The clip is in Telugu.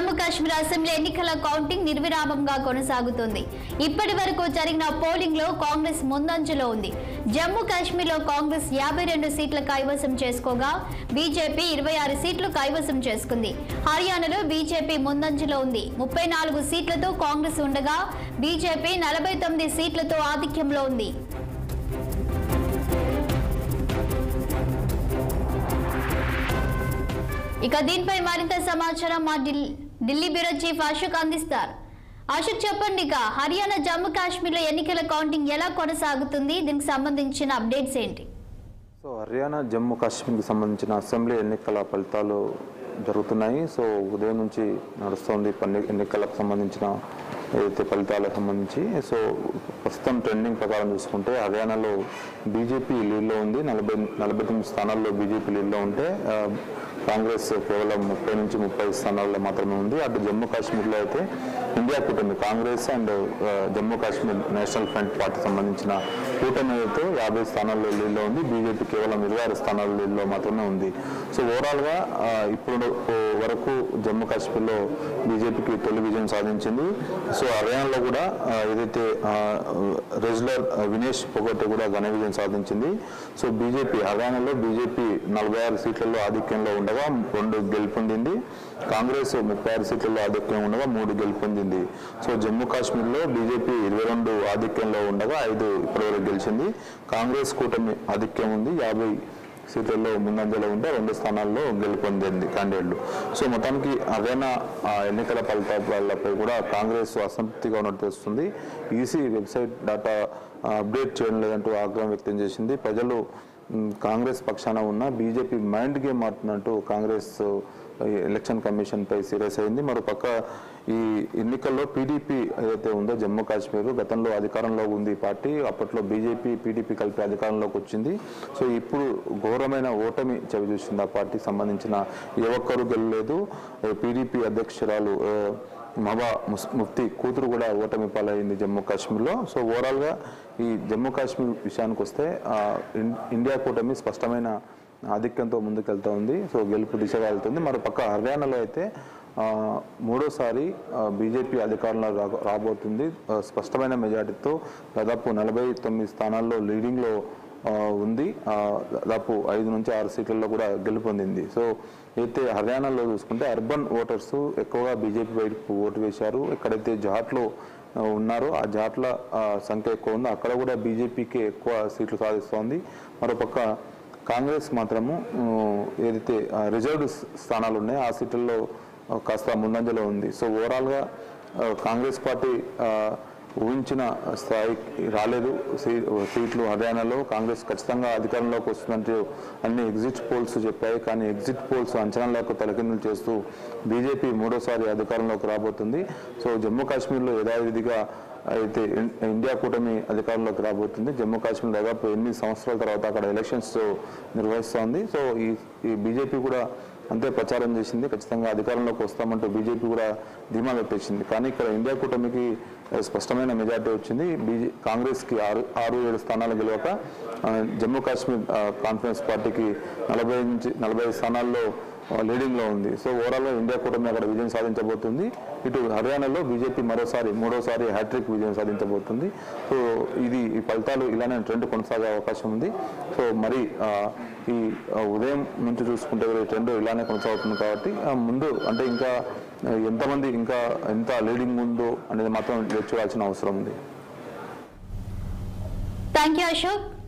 జమ్మూ కాశ్మీర్ అసెంబ్లీ ఎన్నికల కౌంటింగ్ నిర్విరామంగా కొనసాగుతుంది ఇప్పటి వరకు జరిగిన పోలింగ్ లో కాంగ్రెస్ ముందంజలో ఉంది జమ్మూ కాశ్మీర్ లో కాంగ్రెస్ యాభై రెండు సీట్ల కైవసం చేసుకోగా బీజేపీ ఇరవై ఆరు సీట్లు కైవసం చేసుకుంది హర్యానాలో బీజేపీ ముందంజలో ఉంది ముప్పై నాలుగు సీట్లతో కాంగ్రెస్ ఉండగా బీజేపీ నలభై తొమ్మిది సీట్లతో ఆధిక్యంలో ఉంది ఇక దీనిపై మరింత సమాచారం మా ఢిల్- ఢిల్లీ బ్యూరో చీఫ్ అశోక్ అందిస్తారు అశోక్ చెప్పండి ఇక హర్యానా జమ్మూ కాశ్మీర్లో ఎన్నికల కౌంటింగ్ ఎలా కొనసాగుతుంది దీనికి సంబంధించిన అప్డేట్స్ ఏంటి సో హర్యానా జమ్మూ కాశ్మీర్కి సంబంధించిన అసెంబ్లీ ఎన్నికల ఫలితాలు జరుగుతున్నాయి సో ఉదయం నుంచి నడుస్తోంది పన్ని ఎన్నికలకు సంబంధించిన ఏదైతే ఫలితాలకు సంబంధించి సో ప్రస్తుతం ట్రెండింగ్ ప్రకారం చూసుకుంటే హర్యానాలో బీజేపీ లీడ్లో ఉంది నలభై నలభై తొమ్మిది స్థానాల్లో బీజేపీ లీడ్లో ఉంటే ఆ, కాంగ్రెస్ కేవలం ముప్పై నుంచి ముప్పై స్థానాల్లో మాత్రమే ఉంది అటు జమ్మూ కాశ్మీర్లో అయితే ఇండియా కూటమి కాంగ్రెస్ అండ్ ఆ, Jammu Kashmir national front party సంబంధించిన కూటమి అయితే యాభై స్థానాల్లో లీడ్లో ఉంది బీజేపీ కేవలం ఇరవై ఆరు స్థానాల లీడ్లో మాత్రమే ఉంది సో ఓవరాల్గా ఆ, ఇప్పుడు వరకు జమ్మూ కాశ్మీర్లో బీజేపీకి తొలి విజయం సాధించింది సో హర్యానాలో కూడా ఆ, ఏదైతే ఆ, రెజ్లర్ ఆ, వినేష్ పొగట్ కూడా ఘన విజయం సాధించింది సో బీజేపీ హర్యానాలో బీజేపీ నలభై ఆరు సీట్లలో ఆధిక్యంలో ఉండగా రెండు గెలుపొందింది కాంగ్రెస్ ముప్పై ఆరు సీట్లలో ఆధిక్యం ఉండగా మూడు గెలుపొందింది సో జమ్మూ కాశ్మీర్లో బీజేపీ ఇరవై రెండు ఆధిక్యంలో ఉండగా ఐదు ఇప్పటివరకు గెలిచింది కాంగ్రెస్ కూటమి ఆధిక్యం ఉంది యాభై సీట్లలో ముందంజలో ఉంటే రెండు స్థానాల్లో గెలుపొందింది క్యాండిడేట్లు సో మొత్తానికి హర్యానా ఆ, ఎన్నికల ఫలితాలపై కూడా కాంగ్రెస్ అసంతృప్తిగా ఉన్నట్టు తెలుస్తుంది ఈసీ వెబ్సైట్ డేటా ఆ, అప్డేట్ చేయడం లేదంటూ ఆగ్రహం వ్యక్తం చేసింది ప్రజలు మ్, కాంగ్రెస్ పక్షాన ఉన్న బీజేపీ మైండ్ గేమ్ ఆడుతున్నట్టు కాంగ్రెస్ ఆ, ఎలక్షన్ కమిషన్ పై సీరియస్ అయింది మరోపక్క ఈ ఎన్నికల్లో పీడీపీ ఏదైతే ఉందో జమ్మూ కాశ్మీర్ గతంలో అధికారంలో ఉంది ఈ పార్టీ అప్పట్లో బీజేపీ పీడీపీ కలిపి అధికారంలోకి వచ్చింది సో ఇప్పుడు ఘోరమైన ఓటమి చవి చూసింది ఆ పార్టీకి సంబంధించిన ఏ ఒక్కరూ గెలలేదు పీడీపీ అధ్యక్షురాలు ఆ, మహబా ముస్ ముఫ్తీ కూతురు కూడా ఓటమి పాలైంది జమ్మూ కాశ్మీర్లో సో ఓవరాల్గా ఈ జమ్మూ కాశ్మీర్ విషయానికి వస్తే ఆ, ఇన్- ఇండియా కూటమి స్పష్టమైన ఆధిక్యంతో ముందుకెళ్తా ఉంది సో గెలుపు దిశగా వెళ్తుంది మరో పక్క హర్యానాలో అయితే ఆ, మూడోసారి ఆ, బీజేపీ అధికారంలో రా- రాబోతుంది ఆ, స్పష్టమైన మెజార్టీతో దాదాపు నలభై తొమ్మిది స్థానాల్లో లీడింగ్లో ఆ, ఉంది ఆ, దాదాపు ఐదు నుంచి ఆరు సీట్లలో కూడా గెలుపొందింది సో అయితే హర్యానాలో చూసుకుంటే అర్బన్ ఓటర్స్ ఎక్కువగా బీజేపీ వైపు ఓటు వేశారు ఎక్కడైతే జాట్లో ఆ, ఉన్నారో ఆ జాట్ల ఆ, సంఖ్య ఎక్కువ ఉందో అక్కడ కూడా బీజేపీకి ఎక్కువ సీట్లు సాధిస్తోంది మరోపక్క కాంగ్రెస్ మాత్రము ఆ, ఏదైతే ఆ, రిజర్వ్డ్ స్థానాలు ఉన్నాయో ఆ సీట్లలో ఆ, కాస్త ముందంజలో ఉంది సో ఓవరాల్గా ఆ, కాంగ్రెస్ పార్టీ ఆ, ఊహించిన స్థాయికి రాలేదు సీ- సీట్లు హర్యానాలో కాంగ్రెస్ ఖచ్చితంగా అధికారంలోకి వస్తుందంటూ అన్ని ఎగ్జిట్ పోల్స్ చెప్పాయి కానీ ఎగ్జిట్ పోల్స్ అంచనాలకు తలకిందులు చేస్తూ బీజేపీ మూడోసారి అధికారంలోకి రాబోతుంది సో జమ్మూ కాశ్మీర్లో యథావిధిగా అయితే ఇన్- ఇండియా కూటమి అధికారంలోకి రాబోతుంది జమ్మూ కాశ్మీర్ దాదాపు ఎనిమిది సంవత్సరాల తర్వాత అక్కడ ఎలక్షన్స్ నిర్వహిస్తోంది సో ఈ ఈ బీజేపీ కూడా అంతే ప్రచారం చేసింది ఖచ్చితంగా అధికారంలోకి వస్తామంటూ బీజేపీ కూడా ధీమా వ్యక్తించింది కానీ ఇక్కడ ఇండియా కూటమికి ఆ, స్పష్టమైన మెజార్టీ వచ్చింది బీజే కాంగ్రెస్కి ఆరు ఆరు ఏడు స్థానాలు గెలవక ఆ, జమ్మూ కాశ్మీర్ ఆ, కాన్ఫరెన్స్ పార్టీకి నలభై నుంచి నలభై స్థానాల్లో ఆ, లీడింగ్లో ఉంది సో ఓవరాల్గా ఇండియా కూటమి అక్కడ విజయం సాధించబోతుంది ఇటు హర్యానాలో బీజేపీ మరోసారి మూడోసారి హ్యాట్రిక్ విజయం సాధించబోతుంది సో ఇది ఈ ఫలితాలు ఇలానే ట్రెండ్ కొనసాగే అవకాశం ఉంది సో మరి ఆ, ఈ ఆ, ఉదయం నుంచి చూసుకుంటే కూడా ఈ ట్రెండ్ ఇలానే కొనసాగుతుంది కాబట్టి ఆ, ముందు అంటే ఇంకా ఆ, ఎంతమంది ఇంకా ఎంత లీడింగ్ ఉందో అనేది మాత్రం వేచి చూడాల్సిన అవసరం ఉంది థ్యాంక్ యూ అశోక్